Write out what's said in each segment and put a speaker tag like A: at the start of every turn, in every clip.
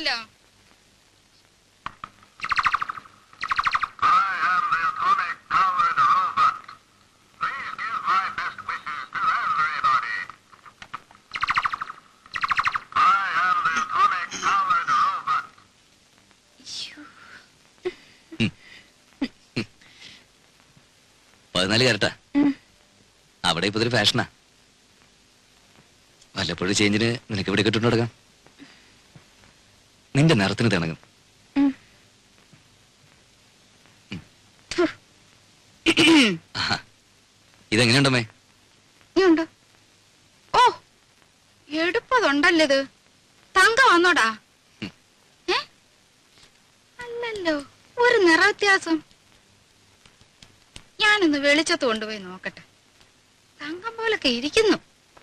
A: കാണുമല്ലോ
B: I am the atomic powered robot. Please give my best wishes to everybody. I am the atomic powered robot.
C: പതിനാല് കരട്ടാ അവിടെ ഇപ്പൊ ഇതൊരു ഫാഷനാ വല്ലപ്പോഴും ചേഞ്ചിന് നിനക്ക് ഇവിടെ കിട്ടുന്നു കൊടുക്കാം നിന്റെ നിറത്തിന് തിണങ്ങും ആഹാ. ഇതെങ്ങനെയുണ്ടമ്മേ
A: നീയുണ്ടോ ഓ എടുപ്പതുണ്ടല്ലോ ഇത് തങ്ക വന്നോടാ ഏ അല്ലല്ലോ ഒരു നിറ വ്യത്യാസം ഞാനൊന്ന് വെളിച്ചത്ത് കൊണ്ടുപോയി നോക്കട്ടെ തങ്കം പോലൊക്കെ ഇരിക്കുന്നു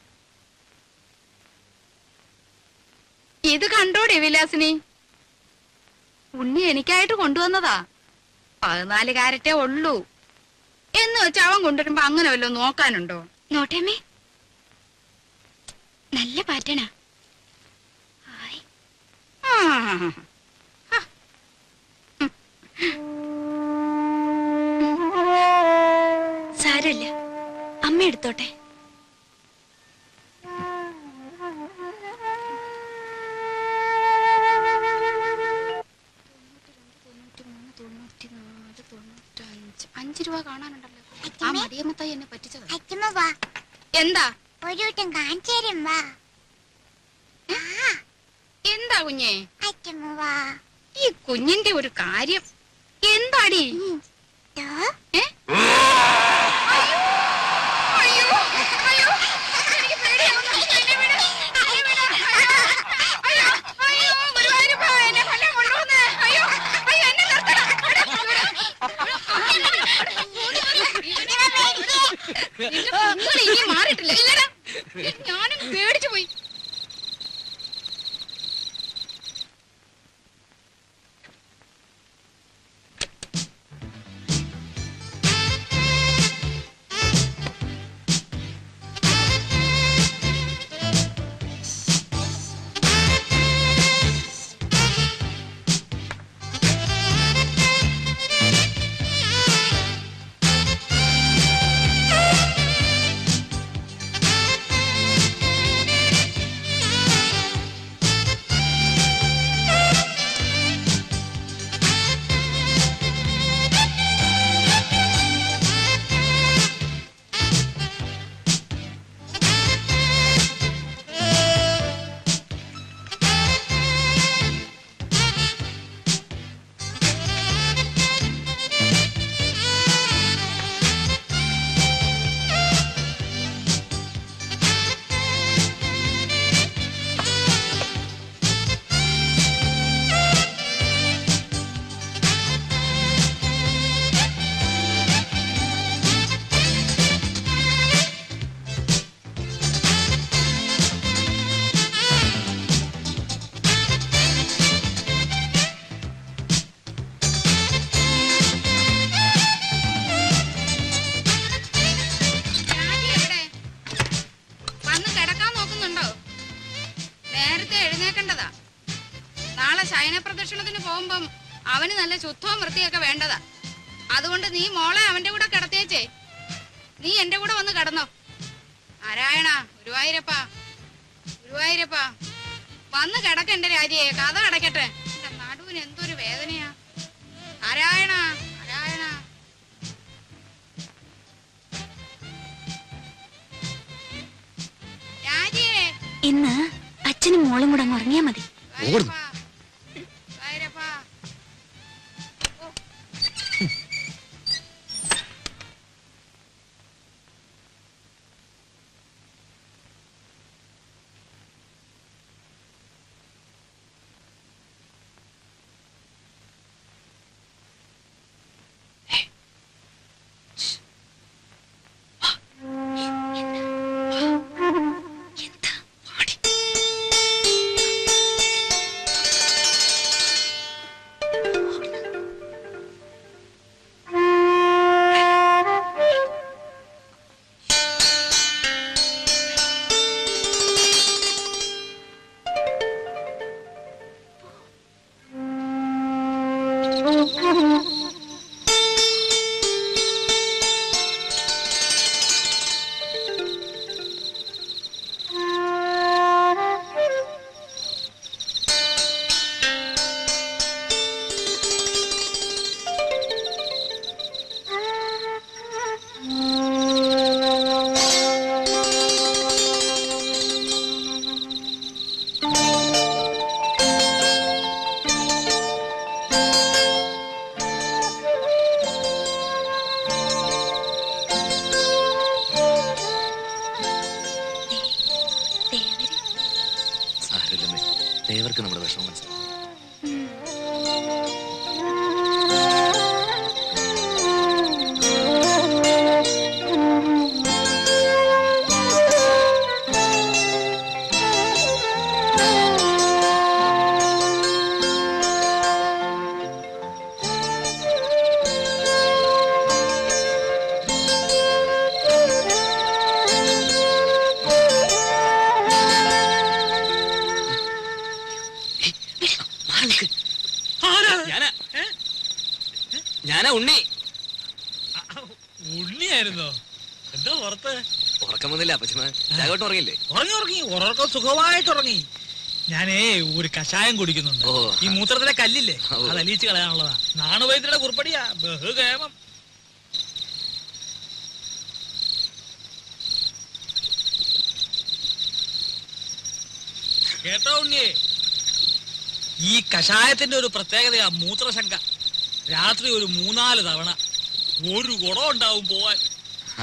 A: ഇത് കണ്ടോടെ വിലാസിനി ഉണ്ണി എനിക്കായിട്ട് കൊണ്ടുവന്നതാ പതിനാല് കാരറ്റേ ഉള്ളൂ എന്ന് വെച്ച് അവൻ കൊണ്ടുവരുമ്പോ അങ്ങനെ വല്ലതും നോക്കാനുണ്ടോ
D: നോട്ടേമേ നല്ല പാറ്റണ ഹായ്
A: ആ.
D: സാരമില്ല അമ്മ എടുത്തോട്ടെ
A: അഞ്ച് രൂപ കാണാനുണ്ടല്ലോ ആ
E: അച്ഛമ്മേ.
A: മടിയമ്മത്തായി എന്നെ പറ്റിച്ചത്
E: അച്ഛമ്മ വാ
A: എന്താ
E: ഒരു വട്ടം കാണിച്ചു തരും വാ ആ
A: എന്താ കുഞ്ഞേ
E: അച്ഛമ്മ വാ
A: ഈ കുഞ്ഞിന്റെ ഒരു കാര്യം എന്താടി
E: ദോ,
A: ഏ? അയ്യോ, അയ്യോ, അയ്യോ, എനിക്ക് പേടിയാവുന്നു. എന്നെ വിട്, എന്നെ വിട്. അയ്യോ, അയ്യോ, അയ്യോ, ഗുരുവായൂരപ്പാ, എന്നെ കൊല്ലാൻ കൊണ്ടുവന്നേ. അയ്യോ, അയ്യോ, എന്നെ നിർത്തണം. ഇവിടെ, ഇവിടെ. നിന്റെ കുഞ്ഞുങ്ങൾ ഇനി മാറിയിട്ടില്ല ഇല്ലടാ ഞാനും പേടിച്ചു പോയി രാജി എവിടെ? വന്ന് കിടക്കാൻ നോക്കുന്നുണ്ടോ നേരത്തെ എഴുന്നേക്കേണ്ടതാ നാളെ ശയന പ്രദക്ഷിണത്തിന് പോകുമ്പം അവന് നല്ല ശുദ്ധവും വൃത്തിയൊക്കെ വേണ്ടതാ അതുകൊണ്ട് നീ മോളെ അവന്റെ കൂടെ കിടത്തിയേച്ചേ നീ എന്റെ കൂടെ വന്ന് കിടന്നോ നാരായണ ഗുരുവായൂരപ്പാ ഗുരുവായൂരപ്പാ വന്ന് കിടക്കണ്ട രാജിയെ കഥ അടയ്ക്കട്ടെ എന്റെ നടുവിന് എന്തൊരു വേദനയാ നാരായണ നാരായണ രാജിയെ
D: ഇന്ന് അച്ഛനും മോളും കൂടെ അങ്ങ് ഉറങ്ങിയാ മതി
C: ഓടുന്നു.
A: വായൂരപ്പാ. ഓ
D: എന്താ പാടി ദേവര്
C: സാരമില്ലമ്മേ ദേവർക്ക് നമ്മുടെ വിഷമം മനസ്സിലാവും ഞാനാ ഞാനാ ഉണ്ണി
F: ഉണ്ണിയായിരുന്നോ എന്താ പുറത്ത്
C: ഉറക്കം വന്നില്ല അപ്പച്ചമ്മ ചാകോട്ട് ഉറങ്ങില്ലേ
F: ഉറങ്ങി ഉറങ്ങി ഉറക്കം സുഖമായിട്ട് ഉറങ്ങി ഞാനേ ഒരു കഷായം കുടിക്കുന്നുണ്ട്
C: ഓ.
F: ഈ മൂത്രത്തിലെ കല്ലില്ലേ
C: ഓ.
F: അത് അലിയിച്ച് കളയാനുള്ളതാ നാണുവൈദ്യരുടെ കുറിപ്പടിയാ ബഹുകേമം കേട്ടോ ഉണ്ണിയേ ഈ കഷായത്തിന്റെ ഒരു പ്രത്യേകതയാ മൂത്രശങ്ക രാത്രി ഒരു മൂന്നാല് തവണ ഒരു ഗുണം ഉണ്ടാവും പോവാൻ
C: ആ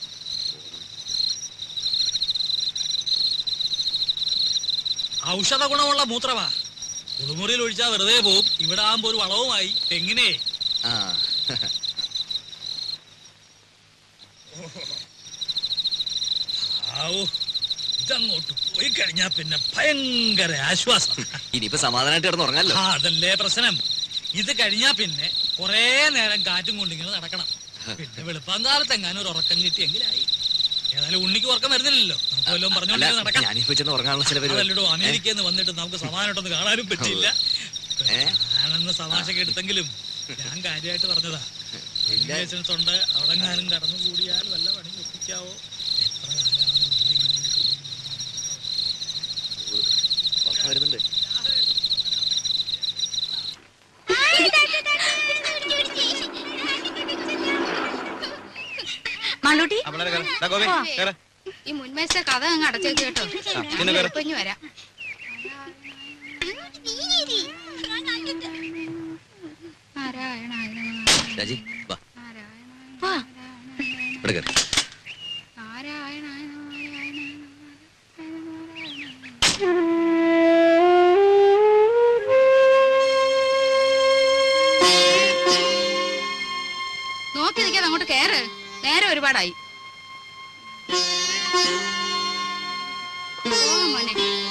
F: ഔഷധ ഗുണമുള്ള മൂത്രമാ കുളിമുറിയിൽ ഒഴിച്ചാൽ വെറുതെ പോവും ഇവിടെ ആകുമ്പോ ഒരു വളവുമായി തെങ്ങിനെ
C: ആ
F: ആവൂ ഇതങ്ങോട്ട് പോയി കഴിഞ്ഞാ പിന്നെ ഭയങ്കര ആശ്വാസം
C: ഇനിയിപ്പോ സമാധാനമായിട്ട് കിടന്ന് ഉറങ്ങാലോ
F: ആ, അതല്ലേ പ്രശ്നം ഇത് കഴിഞ്ഞാ പിന്നെ കുറേ നേരം കാറ്റും കൊണ്ടിങ്ങനെ നടക്കണം പിന്നെ വെളുപ്പാങ്കാലത്ത് എങ്ങാനും ഒരു ഉറക്കം കിട്ടിയെങ്കിലായി ഏതായാലും ഉണ്ണിക്ക് ഉറക്കം വരുന്നില്ലല്ലോ നമുക്ക് വല്ലതും
C: അല്ല
F: പറഞ്ഞോണ്ടിങ്ങനെ നടക്കാം
C: ഞാനിപ്പോ ചെന്ന് ഉറങ്ങാനുള്ള ചില പരിപാടി
F: അതല്ലടോ അമേരിക്കയിൽ നിന്ന് വന്നിട്ട് നമുക്ക് സമാധാനമായിട്ടൊന്ന് കാണാനും പറ്റില്ല
C: ഏ?
F: ഞാനെന്ന് തമാശക്ക് എടുത്തെങ്കിലും ഞാൻ കാര്യമായിട്ട് പറഞ്ഞതാ
C: ഇല്ല.
F: ലൈസൻസ് ഉണ്ട് അവിടെ ഞാനും കടന്നു കൂടിയാൽ വല്ല പണി ഒപ്പിക്കാവോ എത്ര കാലമാണ് ഇതിങ്ങനെ ഇരിക്കുന്നത്?
C: ഉറക്കം വരുന്നുണ്ട്
D: മാളൂട്ടി
A: ഈ മുൻമേശ കഥ അങ്ങ് അടച്ചേക്ക് കേട്ടോ ഇപ്പൊ വരാം നാരായണായ
C: രാജി വാ
A: നാരായണായ
D: വാ
C: ഇവിടെ കയറി
A: നാരായണായ നാരായണായ നോക്കി നിൽക്കാതെ അങ്ങോട്ട് കേറ് നേരെ ഒരുപാടായി ഓ മോനെ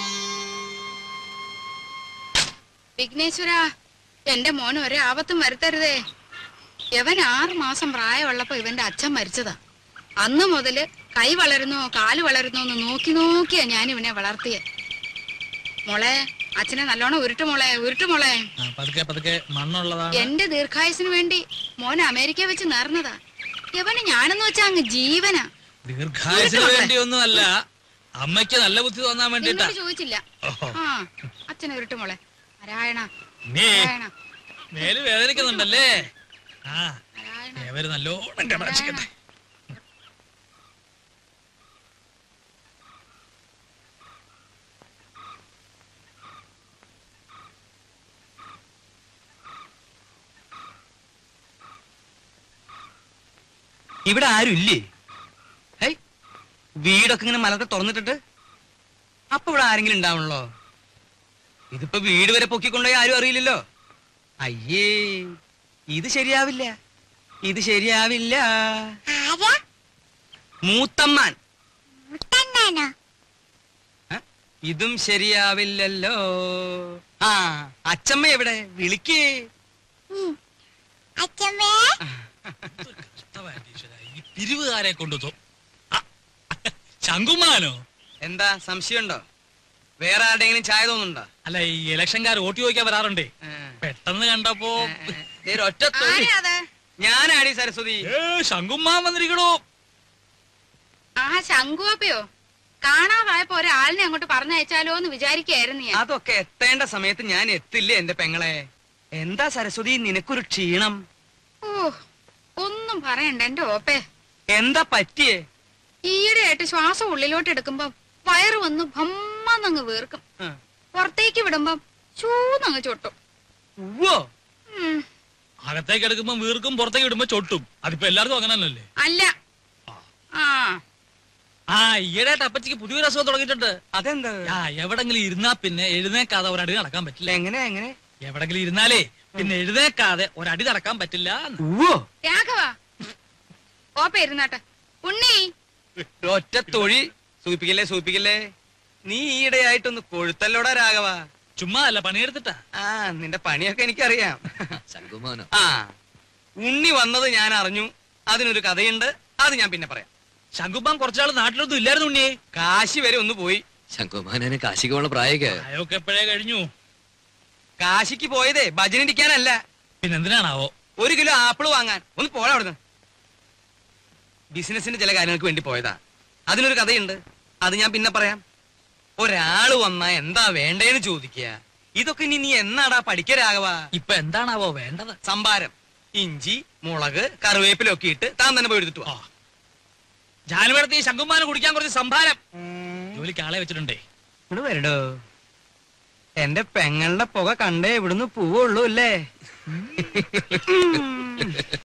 A: വിഘ്നേശ്വര എന്റെ മോന് ഒരു ആപത്തും വരുത്തരുതേ ഇവൻ ആറ് മാസം പ്രായമുള്ളപ്പോ ഇവന്റെ അച്ഛൻ മരിച്ചതാ അന്ന് മുതല് കൈ വളരുന്നോ കാല് വളരുന്നോ എന്ന് നോക്കി നോക്കിയാ ഞാൻ ഇവനെ വളർത്തിയെ മോളെ അച്ഛനെ നല്ലോണം ഉരുട്ടു മോളെ ഉരുട്ടു മോളെ
F: ആ, പതുക്കെ പതുക്കെ മണ്ണുള്ളതാണ്
A: എന്റെ ദീർഘായുസിന് വേണ്ടി മോൻ അമേരിക്ക വെച്ച് നേർന്നതാ ഇവന് ഞാനെന്ന് വെച്ചാ അങ്ങ് ജീവനാ
F: ദീർഘായുസിന്
A: ഉരുട്ട്
F: വേണ്ടി ഒന്നുമല്ല അമ്മയ്ക്ക് നല്ല ബുദ്ധി തോന്നാൻ വേണ്ടിട്ടാ
A: നിന്നോട് ചോദിച്ചില്ല
F: ഓഹോ.
A: ആ അച്ഛനെ ഉരുട്ടു മോളെ നാരായണ
F: നീ
A: നാരായണ
F: മേല് വേദനിക്കുന്നുണ്ടല്ലേ ആ
A: നാരായണ
F: അവര് നല്ലോണം കടാക്ഷിക്കട്ടെ
G: ഇവിടെ ആരും ഇല്ലേ ഹൈ വീടൊക്കെ ഇങ്ങനെ മലക്കെ തുറന്നിട്ടിട്ട് അപ്പൊ ഇവിടെ ആരെങ്കിലും ഉണ്ടാവണല്ലോ ഇതിപ്പോ വീട് വരെ പൊക്കിക്കൊണ്ടുപോയി ആരും അറിയില്ലല്ലോ അയ്യേ ഇത് ശരിയാവില്ല ഇത് ശരിയാവില്ല
E: ആരാ
G: മൂത്തമ്മാൻ
E: മുത്തണ്ണാനോ
G: ഏ? ഇതും ശരിയാവില്ലല്ലോ ആ അച്ചമ്മ എവിടെ വിളിക്കേ
E: അച്ഛമ്മേ
F: കഷ്ടമായിട്ട് ഈശ്വരാ, ഈ പിരിവുകാരെ കൊണ്ടു തോ ആ, ശങ്കുമാനോ
G: എന്താ സംശയമുണ്ടോ വേറെ ആരുടെയെങ്കിലും ചായ തോന്നുന്നുണ്ടോ
F: അല്ല ഈ ഇലക്ഷൻകാർ വോട്ട് ചോദിക്കാൻ വരാറുണ്ടേ
G: ഏ.
F: പെട്ടെന്ന് കണ്ടപ്പോ
G: ദേ ഒറ്റ തൊഴി
A: ആരെയാ അത്
G: ഞാനാടി സരസ്വതി
F: ഏ ശങ്കുമ്മാൻ വന്നിരിക്കണോ
A: ആ ശങ്കുവപ്പയോ കാണാതായപ്പോ ഒരാളിനെ അങ്ങോട്ട് പറഞ്ഞയച്ചാലോ എന്ന് വിചാരിക്കായിരുന്നു ഞാൻ
G: അതൊക്കെ എത്തേണ്ട സമയത്ത് ഞാൻ എത്തില്ലേ എന്റെ പെങ്ങളെ എന്താ സരസ്വതി നിനക്കൊരു ക്ഷീണം
A: ഓ ഒന്നും പറയണ്ട എന്റെ ഓപ്പേ
G: എന്താ പറ്റിയേ
A: ഈയിടെയായിട്ട് ശ്വാസം ഉള്ളിലോട്ട് എടുക്കുമ്പോ വയറ് വന്ന് ഭമ്മന്നങ്ങ് വീർക്കും
G: ആ.
A: പുറത്തേക്ക് വിടുമ്പം ചൂന്നങ്ങ് ചൊട്ടും
G: ഉവ്വോ
A: ഉം,
F: അകത്തേക്ക് എടുക്കുമ്പോ വീർക്കും പുറത്തേക്ക് ഇടുമ്പോ ചൊട്ടും അതിപ്പോ എല്ലാവർക്കും അങ്ങനെ തന്നെയല്ലേ
A: അല്ല ആ
F: ആ ഈയിടെയായിട്ട് അപ്പച്ചിക്ക് പുതിയൊരു അസുഖം തുടങ്ങിയിട്ടുണ്ട്
G: അതെന്താ
F: ആ എവിടെങ്കിലും ഇരുന്നാ പിന്നെ എഴുന്നേക്കാതെ ഒരടി നടക്കാൻ പറ്റില്ല
G: എങ്ങനെ എങ്ങനെ
F: എവിടെങ്കിലും ഇരുന്നാലേ പിന്നെ എഴുന്നേക്കാതെ ഒരടി നടക്കാൻ പറ്റില്ല എന്ന്.
G: ഉവ്വോ
A: രാഘവ ഓപ്പ ഇരുന്നാട്ടെ ഉണ്ണി
G: ഒറ്റ തൊഴി സൂപ്പിക്കല്ലേ സൂപ്പിക്കല്ലേ നീ ഈയിടെയായിട്ടൊന്ന് കൊഴുത്തല്ലോടാ രാഘവ
F: ചുമ്മാ അല്ല പണിയെടുത്തിട്ടാ
G: ആ നിന്റെ പണിയൊക്കെ എനിക്കറിയാം
C: ശങ്കുമാനോ
G: ആ ഉണ്ണി വന്നത് ഞാൻ അറിഞ്ഞു അതിനൊരു കഥയുണ്ട് അത് ഞാൻ പിന്നെ പറയാം
F: ശങ്കുമ്മാൻ കുറച്ചാൾ നാട്ടിലൊന്നും ഇല്ലായിരുന്നു ഉണ്ണിയെ
G: കാശി വരെ ഒന്ന് പോയി
C: ശങ്കുമാനന് കാശിക്ക് പോണ പ്രായൊക്കെ
F: അയൊക്കെ എപ്പോഴേ കഴിഞ്ഞു
G: കാശിക്ക് പോയതേ ഭജനിരിക്കാനല്ല
F: പിന്നെന്തിനാണാവോ
G: ഒരു കിലോ ആപ്പിള് വാങ്ങാൻ ഒന്ന് പോടാ അവിടുന്ന് ബിസിനസിന്റെ ചില കാര്യങ്ങൾക്ക് വേണ്ടി പോയതാ അതിനൊരു കഥയുണ്ട് അത് ഞാൻ പിന്നെ പറയാം ഒരാള് വന്നാ എന്താ വേണ്ടേന്ന് ചോദിക്കുക ഇതൊക്കെ ഇനി നീ എന്നാടാ പഠിക്കരാകവാ
F: ഇപ്പൊ എന്താണാവോ വേണ്ടത്
G: സംഭാരം ഇഞ്ചി മുളക് കറിവേപ്പിലൊക്കെ ഇട്ട് താൻ തന്നെ പോയി എടുത്തിട്ട് വാ
F: ജാനുവടത്തി ശങ്കുമ്മാന് കുടിക്കാൻ കുറച്ച് സംഭാരം ജോലിക്ക് ആളെ വെച്ചിട്ടുണ്ടേ
G: ഇങ്ങട് വരടോ എന്റെ പെങ്ങളുടെ പുക കണ്ടേ ഇവിടുന്ന് പോവുള്ളൂ അല്ലേ